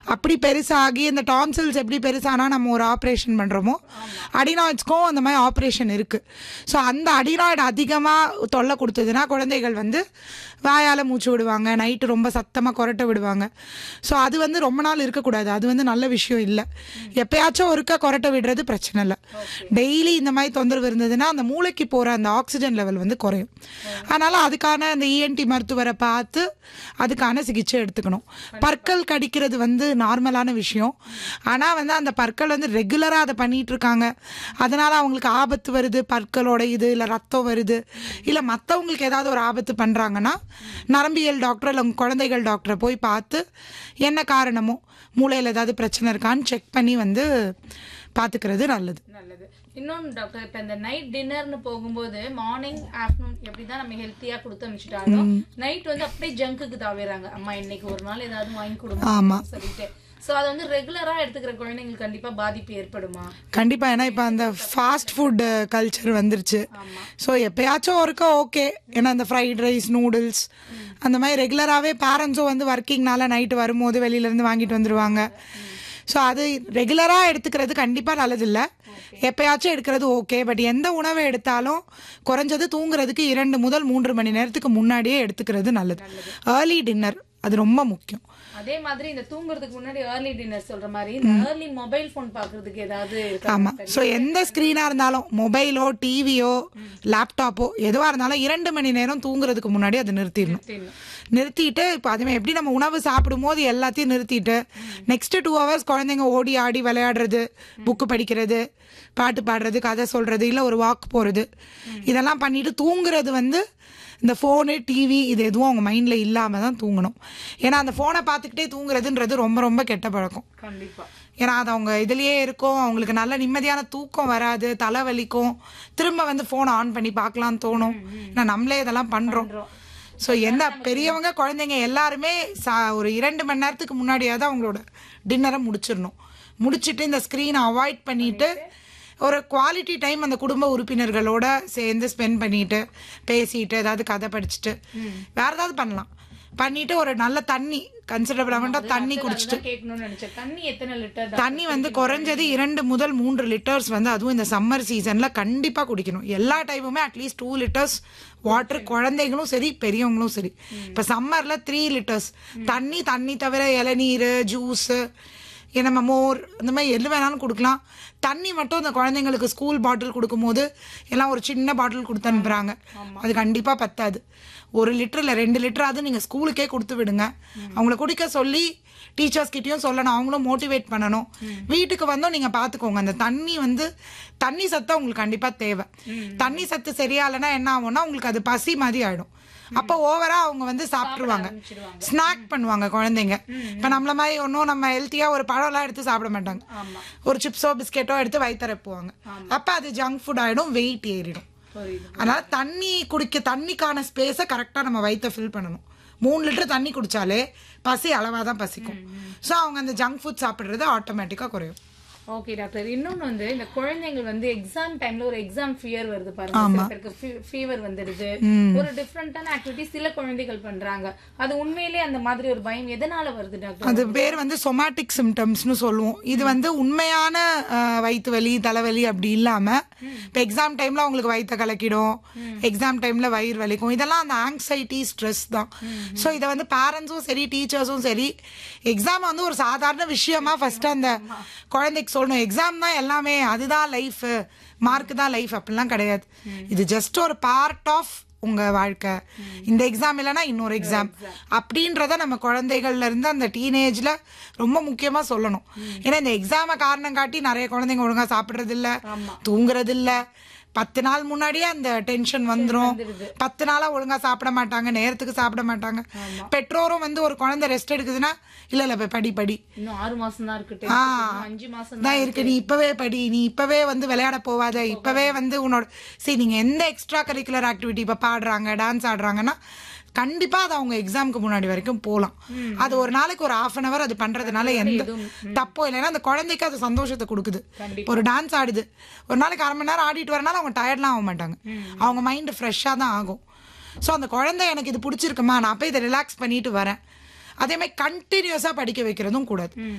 அப்படி பெருசாகி இந்த டான்சில்ஸ் எப்படி பெருசானா நம்ம ஒரு ஆப்ரேஷன் பண்ணுறோமோ அடினாய்ட்ஸ்க்கும் அந்த மாதிரி ஆப்ரேஷன் இருக்குது ஸோ அந்த அடினாய்டு அதிகமாக தொல்லை கொடுத்ததுன்னா குழந்தைகள் வந்து வாயால் மூச்சு விடுவாங்க நைட்டு ரொம்ப சத்தமாக கொரட்டை விடுவாங்க ஸோ அது வந்து ரொம்ப நாள் இருக்கக்கூடாது அது வந்து நல்ல விஷயம் இல்லை எப்பயாச்சும் ஒருக்கா கொரட்டை விடுறது பிரச்சனை இல்லை டெய்லி இந்த மாதிரி தொந்தரவு இருந்ததுன்னா அந்த மூளைக்கு போகிற அந்த ஆக்சிஜன் லெவல் வந்து குறையும் அதனால் அதுக்கான அந்த இஎன்டி மருத்துவரை பார்த்து அதுக்கான சிகிச்சை எடுத்துக்கணும் பற்கள் கடிக்கிறது வந்து நார்மலான விஷயம் ஆனால் வந்து அந்த பற்கள் வந்து ரெகுலராக அதை பண்ணிட்டு இருக்காங்க அதனால அவங்களுக்கு ஆபத்து வருது பற்களோட இது இல்லை ரத்தம் வருது இல்லை மற்றவங்களுக்கு ஏதாவது ஒரு ஆபத்து பண்ணுறாங்கன்னா நரம்பியல் டாக்டர் இல்லை குழந்தைகள் டாக்டரை போய் பார்த்து என்ன காரணமோ மூளையில் ஏதாவது பிரச்சனை இருக்கான்னு செக் பண்ணி வந்து பார்த்துக்கிறது நல்லது நல்லது இன்னொன்னு டாக்டர் இப்ப இந்த நைட் டின்னர்னு போகும்போது மார்னிங் ஆஃப்டர்நூன் எப்படிதான் நம்ம ஹெல்த்தியா கொடுத்து அனுப்பிச்சிட்டாலும் நைட் வந்து அப்படியே ஜங்குக்கு தாவிடுறாங்க அம்மா இன்னைக்கு ஒரு நாள் ஏதாவது வாங்கி கொடுங்க ஆமா. சொல்லிட்டு சோ அது வந்து ரெகுலரா எடுத்துக்கிற குழந்தைங்களுக்கு கண்டிப்பா பாதிப்பு ஏற்படுமா கண்டிப்பாக ஏன்னா இப்போ அந்த ஃபாஸ்ட் ஃபுட் கல்ச்சர் வந்துருச்சு ஸோ எப்பயாச்சும் ஒருக்கா ஓகே ஏன்னா அந்த ஃப்ரைட் ரைஸ் நூடுல்ஸ் அந்த மாதிரி ரெகுலராகவே பேரண்ட்ஸும் வந்து ஒர்க்கிங்னால நைட்டு வரும்போது வெளியிலேருந்து வாங்கிட்டு வந்துருவாங்க ஸோ அது ரெகுலராக எடுத்துக்கிறது கண்டிப்பாக நல்லதில்லை எப்பயாச்சும் எடுக்கிறது ஓகே பட் எந்த உணவை எடுத்தாலும் குறைஞ்சது தூங்குறதுக்கு இரண்டு முதல் மூன்று மணி நேரத்துக்கு முன்னாடியே எடுத்துக்கிறது நல்லது ஏர்லி டின்னர் அது ரொம்ப முக்கியம் அதே மாதிரி இந்த தூங்குறதுக்கு முன்னாடி ஏர்லி டின்னர் சொல்ற மாதிரி இந்த ஏர்லி மொபைல் போன் பாக்குறதுக்கு ஏதாவது இருக்கா ஆமாம் ஸோ எந்த ஸ்க்ரீனாக இருந்தாலும் மொபைலோ டிவியோ லேப்டாப்போ எதுவாக இருந்தாலும் இரண்டு மணி நேரம் தூங்குறதுக்கு முன்னாடி அதை நிறுத்திடணும் நிறுத்திடணும். நிறுத்திட்டு இப்போ அதுமே எப்படி நம்ம உணவு சாப்பிடும் போது எல்லாத்தையும் நிறுத்திட்டு நெக்ஸ்ட் டூ ஹவர்ஸ் குழந்தைங்க ஓடி ஆடி விளையாடுறது புக்கு படிக்கிறது பாட்டு பாடுறது கதை சொல்றது இல்லை ஒரு வாக் போகிறது இதெல்லாம் பண்ணிட்டு தூங்குறது வந்து இந்த ஃபோனு டிவி இது எதுவும் அவங்க மைண்டில் இல்லாமல் தான் தூங்கணும் ஏன்னா அந்த ஃபோனை பார்த்துக்கிட்டே தூங்குறதுன்றது ரொம்ப ரொம்ப கெட்ட பழக்கம் கண்டிப்பா ஏன்னா அது அவங்க இதுலயே இருக்கும் அவங்களுக்கு நல்ல நிம்மதியான தூக்கம் வராது தலைவலிக்கும் திரும்ப வந்து ஃபோனை ஆன் பண்ணி பார்க்கலாம்னு தோணும் ஏன்னா நம்மளே இதெல்லாம் பண்றோம் ஸோ எந்த பெரியவங்க குழந்தைங்க எல்லாருமே சா ஒரு இரண்டு மணி நேரத்துக்கு முன்னாடியாவது அவங்களோட டின்னரை முடிச்சிடணும் முடிச்சிட்டு இந்த ஸ்க்ரீனை அவாய்ட் பண்ணிட்டு ஒரு குவாலிட்டி டைம் அந்த குடும்ப உறுப்பினர்களோட சேர்ந்து ஸ்பெண்ட் பண்ணிட்டு பேசிட்டு ஏதாவது கதை படிச்சுட்டு வேற ஏதாவது பண்ணலாம் பண்ணிட்டு ஒரு நல்ல தண்ணி கன்சிடரபிள் அமௌண்ட்டாக தண்ணி குடிச்சிட்டு அதுதான் கேட்கணும்னு நினைச்சேன் தண்ணி எத்தனை லிட்டர் தண்ணி வந்து குறைஞ்சது இரண்டு முதல் மூன்று லிட்டர்ஸ் வந்து அதுவும் இந்த சம்மர் சீசன்ல கண்டிப்பா குடிக்கணும் எல்லா டைமுமே அட்லீஸ்ட் டூ லிட்டர்ஸ் வாட்டர் குழந்தைங்களும் சரி பெரியவங்களும் சரி இப்ப சம்மர்ல த்ரீ லிட்டர்ஸ் தண்ணி தண்ணி தவிர இளநீர் ஜூஸ் நம்ம மோர் இந்த மாதிரி எது வேணாலும் கொடுக்கலாம் தண்ணி மட்டும் இந்த குழந்தைங்களுக்கு ஸ்கூல் பாட்டில் கொடுக்கும்போது எல்லாம் ஒரு சின்ன பாட்டில் கொடுத்து அனுப்புறாங்க அது கண்டிப்பா பத்தாது ஒரு லிட்டர் இல்லை ரெண்டு லிட்டராவது நீங்கள் ஸ்கூலுக்கே கொடுத்து விடுங்க அவங்கள குடிக்க சொல்லி டீச்சர்ஸ் கிட்டயும் சொல்லணும் அவங்களும் மோட்டிவேட் பண்ணணும் வீட்டுக்கு வந்தும் நீங்க பாத்துக்கோங்க அந்த தண்ணி வந்து தண்ணி சத்து உங்களுக்கு கண்டிப்பா தேவை தண்ணி சத்து சரியா இல்லைன்னா என்ன ஆகும்னா உங்களுக்கு அது பசி மாதிரி ஆயிடும் அப்போ ஓவரா அவங்க வந்து சாப்பிட்டுருவாங்க ஸ்நாக் பண்ணுவாங்க குழந்தைங்க இப்ப நம்மள மாதிரி ஒன்றும் நம்ம ஹெல்த்தியா ஒரு பழம்லாம் எடுத்து சாப்பிட மாட்டாங்க ஒரு சிப்ஸோ பிஸ்கெட்டோ எடுத்து வயிற்றுறப்புவாங்க அப்ப அது ஜங்க் ஃபுட் ஆயிடும் வெயிட் ஏறிடும் புரியுது அதனால தண்ணி குடிக்க தண்ணிக்கான ஸ்பேஸை கரெக்டாக நம்ம வயிற்ற ஃபில் பண்ணணும் மூணு லிட்டர் தண்ணி குடிச்சாலே பசி அளவாக தான் பசிக்கும் ஸோ அவங்க அந்த ஜங்க் ஃபுட் சாப்பிட்றது ஆட்டோமேட்டிக்காக குறையும் ஓகே டாக்டர் இன்னொன்னு வந்து இந்த குழந்தைகள் வந்து எக்ஸாம் டைம்ல ஒரு எக்ஸாம் ஃபியர் வருது பாருங்க சில பேருக்கு ஃபீவர் வந்துடுது ஒரு டிஃப்ரெண்டான ஆக்டிவிட்டி சில குழந்தைகள் பண்றாங்க அது உண்மையிலேயே அந்த மாதிரி ஒரு பயம் எதனால வருது டாக்டர் அது பேர் வந்து சொமாட்டிக் சிம்டம்ஸ்னு சொல்லுவோம் இது வந்து உண்மையான அஹ், வயித்து வலி தலைவலி அப்படி இல்லாம இப்போ எக்ஸாம் டைம்ல அவங்களுக்கு வயிற்ற கலக்கிடும் எக்ஸாம் டைம்ல வயிறு வலிக்கும் இதெல்லாம் அந்த ஆங்ஸைட்டி ஸ்ட்ரெஸ் தான் ஸோ இதை வந்து பேரண்ட்ஸும் சரி டீச்சர்ஸும் சரி எக்ஸாம் வந்து ஒரு சாதாரண விஷயமா ஃபர்ஸ்ட் அந்த குழந்தைக்கு சொல்லணும் எக்ஸாம் தான் எல்லாமே அதுதான் லைஃப் மார்க் தான் லைஃப் அப்படிலாம் கிடையாது இது ஜஸ்ட் ஒரு பார்ட் ஆஃப் உங்க வாழ்க்கை இந்த எக்ஸாம் இல்லைன்னா இன்னொரு எக்ஸாம் அப்படின்றத நம்ம குழந்தைகள்ல இருந்து அந்த டீனேஜ்ல ரொம்ப முக்கியமா சொல்லணும் ஏன்னா இந்த எக்ஸாமை காரணம் காட்டி நிறைய குழந்தைங்க ஒழுங்கா சாப்பிடுறது இல்ல தூங்குறது இல்ல பத்து நாள் முன்னாடியே அந்த டென்ஷன் வந்துரும் பத்து நாளா ஒழுங்கா சாப்பிட மாட்டாங்க நேரத்துக்கு சாப்பிட மாட்டாங்க பெற்றோரும் வந்து ஒரு குழந்தை ரெஸ்ட் எடுக்குதுன்னா இல்ல இல்ல போய் படி படி இன்னும் ஆறு மாசம் தான் இருக்கு ஆ. இன்னும் அஞ்சு மாசம் தான் இருக்கு நீ இப்பவே படி நீ இப்பவே வந்து விளையாட போவாத இப்பவே வந்து உன்னோட சரி நீங்க எந்த எக்ஸ்ட்ரா கரிக்குலர் ஆக்டிவிட்டி இப்ப பாடுறாங்க டான்ஸ் ஆடுறாங்கன்னா கண்டிப்பா அது அவங்க எக்ஸாம்க்கு முன்னாடி வரைக்கும் போலாம் அது ஒரு நாளைக்கு ஒரு ஹாஃப் அன் அவர் அது பண்றதுனால எந்த தப்பும் இல்லைன்னா அந்த குழந்தைக்கு அது சந்தோஷத்தை கொடுக்குது ஒரு டான்ஸ் ஆடுது ஒரு நாளைக்கு அரை மணி நேரம் ஆடிட்டு வரனால அவங்க டயர்ட்லாம் ஆக மாட்டாங்க அவங்க மைண்ட் ஃப்ரெஷ்ஷாக தான் ஆகும் ஸோ அந்த குழந்தை எனக்கு இது பிடிச்சிருக்குமா நான் போய் இதை ரிலாக்ஸ் பண்ணிட்டு வரேன் அதே மாதிரி கண்டினியூஸா படிக்க வைக்கிறதும் கூடாது